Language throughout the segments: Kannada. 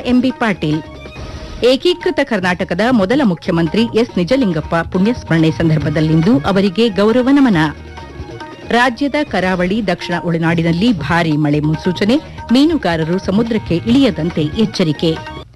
ಎಂಬಿ ಪಾಟೀಲ್ ಏಕೀಕೃತ ಕರ್ನಾಟಕದ ಮೊದಲ ಮುಖ್ಯಮಂತ್ರಿ ಎಸ್ ನಿಜಲಿಂಗಪ್ಪ ಪುಣ್ಯಸ್ಮರಣೆ ಸಂದರ್ಭದಲ್ಲಿಂದು ಅವರಿಗೆ ಗೌರವ ನಮನ ರಾಜ್ಯದ ಕರಾವಳಿ ದಕ್ಷಿಣ ಒಳನಾಡಿನಲ್ಲಿ ಭಾರೀ ಮಳೆ ಮುನ್ಸೂಚನೆ ಮೀನುಗಾರರು ಸಮುದ್ರಕ್ಕೆ ಇಳಿಯದಂತೆ ಎಚ್ಚರಿಕೆ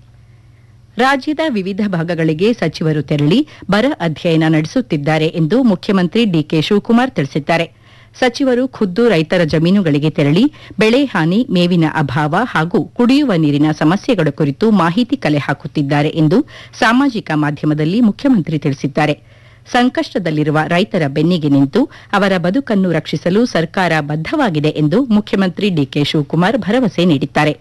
ರಾಜ್ಯದ ವಿವಿಧ ಭಾಗಗಳಿಗೆ ಸಚಿವರು ತೆರಳಿ ಬರ ಅಧ್ಯಯನ ನಡೆಸುತ್ತಿದ್ದಾರೆ ಎಂದು ಮುಖ್ಯಮಂತ್ರಿ ಡಿಕೆ ಶಿವಕುಮಾರ್ ತಿಳಿಸಿದ್ದಾರೆ ಸಚಿವರು ಖುದ್ದು ರೈತರ ಜಮೀನುಗಳಿಗೆ ತೆರಳಿ ಬೆಳೆ ಹಾನಿ ಮೇವಿನ ಅಭಾವ ಹಾಗೂ ಕುಡಿಯುವ ನೀರಿನ ಸಮಸ್ಯೆಗಳ ಕುರಿತು ಮಾಹಿತಿ ಕಲೆ ಹಾಕುತ್ತಿದ್ದಾರೆ ಎಂದು ಸಾಮಾಜಿಕ ಮಾಧ್ಯಮದಲ್ಲಿ ಮುಖ್ಯಮಂತ್ರಿ ತಿಳಿಸಿದ್ದಾರೆ ಸಂಕಷ್ಟದಲ್ಲಿರುವ ರೈತರ ಬೆನ್ನಿಗೆ ನಿಂತು ಅವರ ಬದುಕನ್ನು ರಕ್ಷಿಸಲು ಸರ್ಕಾರ ಬದ್ದವಾಗಿದೆ ಎಂದು ಮುಖ್ಯಮಂತ್ರಿ ಡಿಕೆ ಶಿವಕುಮಾರ್ ಭರವಸೆ ನೀಡಿದ್ದಾರೆ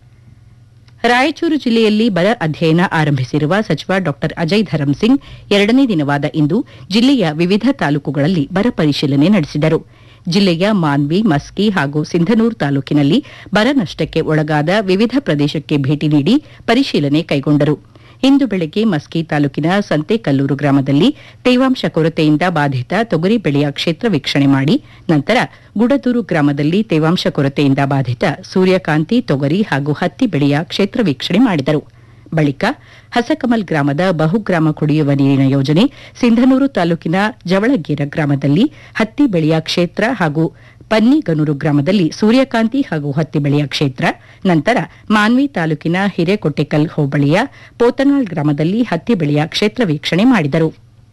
ರಾಯಚೂರು ಜಿಲ್ಲೆಯಲ್ಲಿ ಬರ ಅಧ್ಯಯನ ಆರಂಭಿಸಿರುವ ಸಚಿವ ಡಾ ಅಜಯ್ ಧರಂ ಸಿಂಗ್ ಎರಡನೇ ದಿನವಾದ ಇಂದು ಜಿಲ್ಲೆಯ ವಿವಿಧ ತಾಲೂಕುಗಳಲ್ಲಿ ಬರ ಪರಿಶೀಲನೆ ನಡೆಸಿದರು ಜಿಲ್ಲೆಯ ಮಾನ್ವಿ ಮಸ್ಕಿ ಹಾಗೂ ಸಿಂಧನೂರು ತಾಲೂಕಿನಲ್ಲಿ ಬರ ನಷ್ಟಕ್ಕೆ ಒಳಗಾದ ವಿವಿಧ ಪ್ರದೇಶಕ್ಕೆ ಭೇಟಿ ನೀಡಿ ಪರಿಶೀಲನೆ ಕೈಗೊಂಡರು ಇಂದು ಬೆಳಗ್ಗೆ ಮಸ್ಕಿ ತಾಲೂಕಿನ ಸಂತೆಕಲ್ಲೂರು ಗ್ರಾಮದಲ್ಲಿ ತೇವಾಂಶ ಕೊರತೆಯಿಂದ ಬಾಧಿತ ತೊಗರಿ ಬೆಳೆಯ ಕ್ಷೇತ್ರ ವೀಕ್ಷಣೆ ಮಾಡಿ ನಂತರ ಗುಡದೂರು ಗ್ರಾಮದಲ್ಲಿ ತೇವಾಂಶ ಕೊರತೆಯಿಂದ ಬಾಧಿತ ಸೂರ್ಯಕಾಂತಿ ತೊಗರಿ ಹಾಗೂ ಹತ್ತಿ ಬೆಳೆಯ ಕ್ಷೇತ್ರ ವೀಕ್ಷಣೆ ಮಾಡಿದರು ಬಳಿಕ ಹಸಕಮಲ್ ಗ್ರಾಮದ ಬಹುಗ್ರಾಮ ಕುಡಿಯುವ ನೀರಿನ ಯೋಜನೆ ಸಿಂಧನೂರು ತಾಲೂಕಿನ ಜವಳಗೇರ ಗ್ರಾಮದಲ್ಲಿ ಹತ್ತಿ ಬೆಳೆಯ ಕ್ಷೇತ್ರ ಹಾಗೂ ಪನ್ನಿಗನೂರು ಗ್ರಾಮದಲ್ಲಿ ಸೂರ್ಯಕಾಂತಿ ಹಾಗೂ ಹತ್ತಿ ಬೆಳೆಯ ಕ್ಷೇತ್ರ ನಂತರ ಮಾನ್ವಿ ತಾಲೂಕಿನ ಹಿರೇಕೊಟ್ಟೆಕಲ್ ಹೋಬಳಿಯ ಪೋತನಾಳ್ ಗ್ರಾಮದಲ್ಲಿ ಹತ್ತಿ ಬೆಳೆಯ ಕ್ಷೇತ್ರ ವೀಕ್ಷಣೆ ಮಾಡಿದರು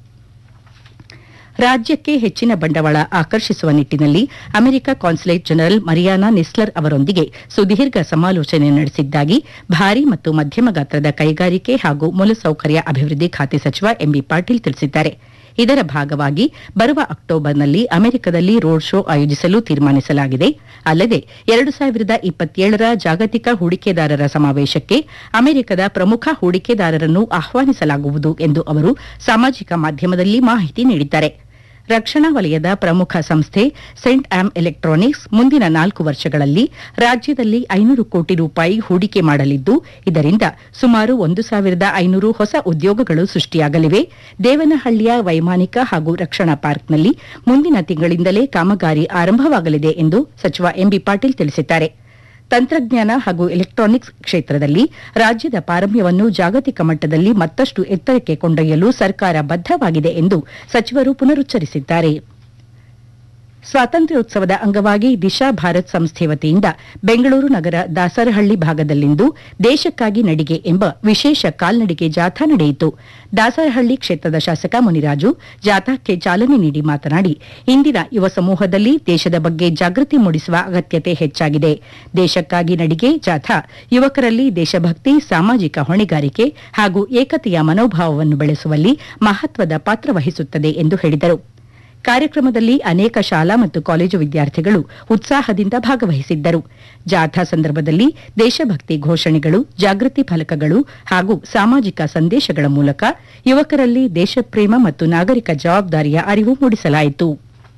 ರಾಜ್ಯಕ್ಕೆ ಹೆಚ್ಚಿನ ಬಂಡವಾಳ ಆಕರ್ಷಿಸುವ ನಿಟ್ಟಿನಲ್ಲಿ America consulate general Mariana Nissler ಅವರೊಂದಿಗೆ ಸುದೀರ್ಘ ಸಮಾಲೋಚನೆ ನಡೆಸಿದ್ದಾಗಿ ಭಾರಿ ಮತ್ತು ಮಧ್ಯಮ ಗಾತ್ರದ ಕೈಗಾರಿಕೆ ಹಾಗೂ ಮೂಲಸೌಕರ್ಯ ಅಭಿವೃದ್ಧಿ ಖಾತೆ ಸಚಿವ ಎಂಬಿ ಪಾಟೀಲ್ ತಿಳಿಸಿದ್ದಾರೆ ಇದರ ಭಾಗವಾಗಿ ಬರುವ ಅಕ್ಟೋಬರ್ನಲ್ಲಿ ಅಮೆರಿಕದಲ್ಲಿ ರೋಡ್ ಶೋ ಆಯೋಜಿಸಲು ತೀರ್ಮಾನಿಸಲಾಗಿದೆ ಅಲ್ಲದೆ ಎರಡು ಸಾವಿರದ ಇಪ್ಪತ್ತೇಳರ ಜಾಗತಿಕ ಹೂಡಿಕೆದಾರರ ಸಮಾವೇಶಕ್ಕೆ ಅಮೆರಿಕದ ಪ್ರಮುಖ ಹೂಡಿಕೆದಾರರನ್ನು ಆಹ್ವಾನಿಸಲಾಗುವುದು ಎಂದು ಅವರು ಸಾಮಾಜಿಕ ಮಾಧ್ಯಮದಲ್ಲಿ ಮಾಹಿತಿ ನೀಡಿದ್ದಾರೆ ರಕ್ಷಣಾ ವಲಯದ ಪ್ರಮುಖ ಸಂಸ್ಥೆ ಸೆಂಟ್ ಆಮ್ ಎಲೆಕ್ಟ್ರಾನಿಕ್ಸ್ ಮುಂದಿನ ನಾಲ್ಕು ವರ್ಷಗಳಲ್ಲಿ ರಾಜ್ಯದಲ್ಲಿ ಐನೂರು ಕೋಟಿ ರೂಪಾಯಿ ಹೂಡಿಕೆ ಮಾಡಲಿದ್ದು ಇದರಿಂದ ಸುಮಾರು ಒಂದು ಸಾವಿರದ ಐನೂರು ಹೊಸ ಉದ್ಯೋಗಗಳು ಸೃಷ್ಟಿಯಾಗಲಿವೆ ದೇವನಹಳ್ಳಿಯ ವೈಮಾನಿಕ ಹಾಗೂ ರಕ್ಷಣಾ ಪಾರ್ಕ್ನಲ್ಲಿ ಮುಂದಿನ ತಿಂಗಳಿಂದಲೇ ಕಾಮಗಾರಿ ಆರಂಭವಾಗಲಿದೆ ಎಂದು ಸಚಿವ ಎಂಬಿ ಪಾಟೀಲ್ ತಿಳಿಸಿದ್ದಾರೆ ತಂತ್ರಜ್ಞಾನ ಹಾಗೂ ಎಲೆಕ್ಟ್ರಾನಿಕ್ಸ್ ಕ್ಷೇತ್ರದಲ್ಲಿ ರಾಜ್ಯದ ಪಾರಮ್ಯವನ್ನು ಜಾಗತಿಕ ಮಟ್ಟದಲ್ಲಿ ಮತ್ತಷ್ಟು ಎತ್ತರಕ್ಕೆ ಕೊಂಡೊಯ್ಯಲು ಸರ್ಕಾರ ಬದ್ದವಾಗಿದೆ ಎಂದು ಸಚಿವರು ಪುನರುಚ್ಚರಿಸಿದ್ದಾರೆ ಸ್ವಾತಂತ್ರ್ಯೋತ್ಸವದ ಅಂಗವಾಗಿ ದಿಶಾ ಭಾರತ್ ಸಂಸ್ಥೆ ವತಿಯಿಂದ ಬೆಂಗಳೂರು ನಗರ ದಾಸರಹಳ್ಳಿ ಭಾಗದಲ್ಲಿಂದು ದೇಶಕ್ಕಾಗಿ ನಡಿಗೆ ಎಂಬ ವಿಶೇಷ ಕಾಲ್ನಡಿಗೆ ಜಾಥಾ ನಡೆಯಿತು ದಾಸರಹಳ್ಳಿ ಕ್ಷೇತ್ರದ ಶಾಸಕ ಮುನಿರಾಜು ಜಾಥಾಕ್ಕೆ ಚಾಲನೆ ನೀಡಿ ಮಾತನಾಡಿ ಇಂದಿನ ಯುವ ಸಮೂಹದಲ್ಲಿ ದೇಶದ ಬಗ್ಗೆ ಜಾಗೃತಿ ಮೂಡಿಸುವ ಅಗತ್ಯತೆ ಹೆಚ್ಚಾಗಿದೆ ದೇಶಕ್ಕಾಗಿ ನಡಿಗೆ ಜಾಥಾ ಯುವಕರಲ್ಲಿ ದೇಶಭಕ್ತಿ ಸಾಮಾಜಿಕ ಹೊಣೆಗಾರಿಕೆ ಹಾಗೂ ಏಕತೆಯ ಮನೋಭಾವವನ್ನು ಬೆಳೆಸುವಲ್ಲಿ ಮಹತ್ವದ ಪಾತ್ರ ವಹಿಸುತ್ತದೆ ಎಂದು ಹೇಳಿದರು ಕಾರ್ಯಕ್ರಮದಲ್ಲಿ ಅನೇಕ ಶಾಲಾ ಮತ್ತು ಕಾಲೇಜು ವಿದ್ಯಾರ್ಥಿಗಳು ಉತ್ಸಾಹದಿಂದ ಭಾಗವಹಿಸಿದ್ದರು ಜಾಥಾ ಸಂದರ್ಭದಲ್ಲಿ ದೇಶಭಕ್ತಿ ಘೋಷಣೆಗಳು ಜಾಗೃತಿ ಫಲಕಗಳು ಹಾಗೂ ಸಾಮಾಜಿಕ ಸಂದೇಶಗಳ ಮೂಲಕ ಯುವಕರಲ್ಲಿ ದೇಶಪ್ರೇಮ ಮತ್ತು ನಾಗರಿಕ ಜವಾಬ್ದಾರಿಯ ಅರಿವು ಮೂಡಿಸಲಾಯಿತು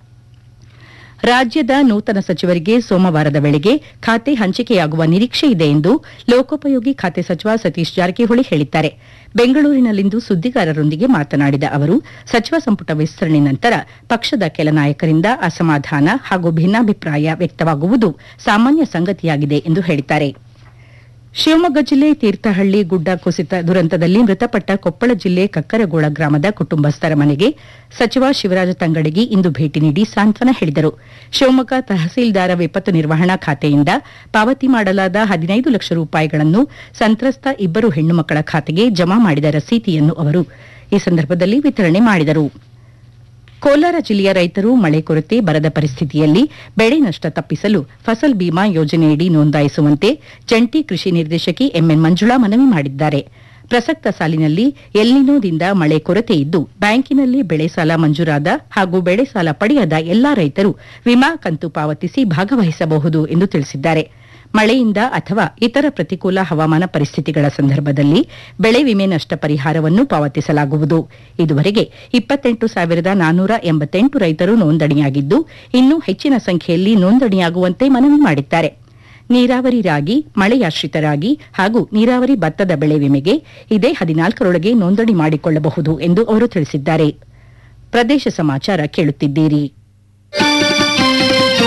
ರಾಜ್ಯದ ನೂತನ ಸಚಿವರಿಗೆ ಸೋಮವಾರದ ವೇಳೆಗೆ ಖಾತೆ ಹಂಚಿಕೆಯಾಗುವ ನಿರೀಕ್ಷೆ ಇದೆ ಎಂದು ಲೋಕೋಪಯೋಗಿ ಖಾತೆ ಸಚಿವ ಸತೀಶ್ ಜಾರಕಿಹೊಳಿ ಹೇಳಿದ್ದಾರೆ ಬೆಂಗಳೂರಿನಲ್ಲಿಂದು ಸುದ್ದಿಗಾರರೊಂದಿಗೆ ಮಾತನಾಡಿದ ಅವರು ಸಚಿವ ಸಂಪುಟ ವಿಸ್ತರಣೆ ನಂತರ ಪಕ್ಷದ ಕೆಲ ನಾಯಕರಿಂದ ಅಸಮಾಧಾನ ಹಾಗೂ ಭಿನ್ನಾಭಿಪ್ರಾಯ ವ್ಯಕ್ತವಾಗುವುದು ಸಾಮಾನ್ಯ ಸಂಗತಿಯಾಗಿದೆ ಎಂದು ಹೇಳಿದ್ದಾರೆ ಶಿವಮೊಗ್ಗ ಜಿಲ್ಲೆ ತೀರ್ಥಹಳ್ಳಿ ಗುಡ್ಡ ಕುಸಿತ ದುರಂತದಲ್ಲಿ ಮೃತಪಟ್ಟ ಕೊಪ್ಪಳ ಜಿಲ್ಲೆ ಕಕ್ಕರಗೋಳ ಗ್ರಾಮದ ಕುಟುಂಬಸ್ಥರ ಮನೆಗೆ ಸಚಿವ ಶಿವರಾಜ ತಂಗಡಗಿ ಇಂದು ಭೇಟಿ ನೀಡಿ ಸಾಂತ್ವನ ಹೇಳಿದರು ಶಿವಮೊಗ್ಗ ತಹಸೀಲ್ದಾರ ವಿಪತ್ತು ನಿರ್ವಹಣಾ ಖಾತೆಯಿಂದ ಪಾವತಿ ಮಾಡಲಾದ ಹದಿನೈದು ಲಕ್ಷ ರೂಪಾಯಿಗಳನ್ನು ಸಂತ್ರಸ್ತ ಇಬ್ಬರು ಹೆಣ್ಣು ಮಕ್ಕಳ ಖಾತೆಗೆ ಜಮಾ ಮಾಡಿದ ರಸೀತಿಯನ್ನು ಅವರು ಈ ಸಂದರ್ಭದಲ್ಲಿ ವಿತರಣೆ ಮಾಡಿದರು ಕೋಲಾರ ಜಿಲ್ಲೆಯ ರೈತರು ಮಳೆ ಕೊರತೆ ಬರದ ಪರಿಸ್ಥಿತಿಯಲ್ಲಿ ಬೆಳೆ ನಷ್ಟ ತಪ್ಪಿಸಲು ಫಸಲ್ ಬಿಮಾ ಯೋಜನೆಯಡಿ ನೋಂದಾಯಿಸುವಂತೆ ಜಂಟಿ ಕೃಷಿ ನಿರ್ದೇಶಕಿ ಎಂಎನ್ ಮಂಜುಳಾ ಮನವಿ ಮಾಡಿದ್ದಾರೆ ಪ್ರಸಕ್ತ ಸಾಲಿನಲ್ಲಿ ಎಲ್ನಿನೋದಿಂದ ಮಳೆ ಕೊರತೆ ಇದ್ದು ಬ್ಯಾಂಕಿನಲ್ಲಿ ಬೆಳೆ ಸಾಲ ಮಂಜೂರಾದ ಹಾಗೂ ಬೆಳೆ ಸಾಲ ಪಡೆಯದ ಎಲ್ಲಾ ರೈತರು ವಿಮಾ ಕಂತು ಪಾವತಿಸಿ ಭಾಗವಹಿಸಬಹುದು ಎಂದು ತಿಳಿಸಿದ್ದಾರೆ ಮಳೆಯಿಂದ ಅಥವಾ ಇತರ ಪ್ರತಿಕೂಲ ಹವಾಮಾನ ಪರಿಸ್ಥಿತಿಗಳ ಸಂದರ್ಭದಲ್ಲಿ ಬೆಳೆ ವಿಮೆ ನಷ್ಟ ಪರಿಹಾರವನ್ನು ಪಾವತಿಸಲಾಗುವುದು ಇದುವರೆಗೆ ಇಪ್ಪತ್ತೆಂಟು ಸಾವಿರದ ನಾನ್ನೂರ ಎಂಬತ್ತೆಂಟು ರೈತರು ನೋಂದಣಿಯಾಗಿದ್ದು ಇನ್ನೂ ಹೆಚ್ಚಿನ ಸಂಖ್ಯೆಯಲ್ಲಿ ನೋಂದಣಿಯಾಗುವಂತೆ ಮನವಿ ಮಾಡಿದ್ದಾರೆ ನೀರಾವರಿ ರಾಗಿ ಮಳೆಯಾಶ್ರಿತರಾಗಿ ಹಾಗೂ ನೀರಾವರಿ ಭತ್ತದ ಬೆಳೆ ವಿಮೆಗೆ ಇದೇ ಹದಿನಾಲ್ಕರೊಳಗೆ ನೋಂದಣಿ ಮಾಡಿಕೊಳ್ಳಬಹುದು ಎಂದು ಅವರು ತಿಳಿಸಿದ್ದಾರೆ ಪ್ರದೇಶ ಸಮಾಚಾರ ಕೇಳುತ್ತಿದ್ದೀರಿ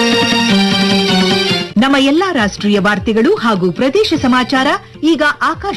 ನಮ್ಮ ಎಲ್ಲಾ ರಾಷ್ಟ್ರೀಯ ವಾರ್ತೆಗಳು ಹಾಗೂ ಪ್ರದೇಶ ಸಮಾಚಾರ ಈಗ ಆಕಾಶ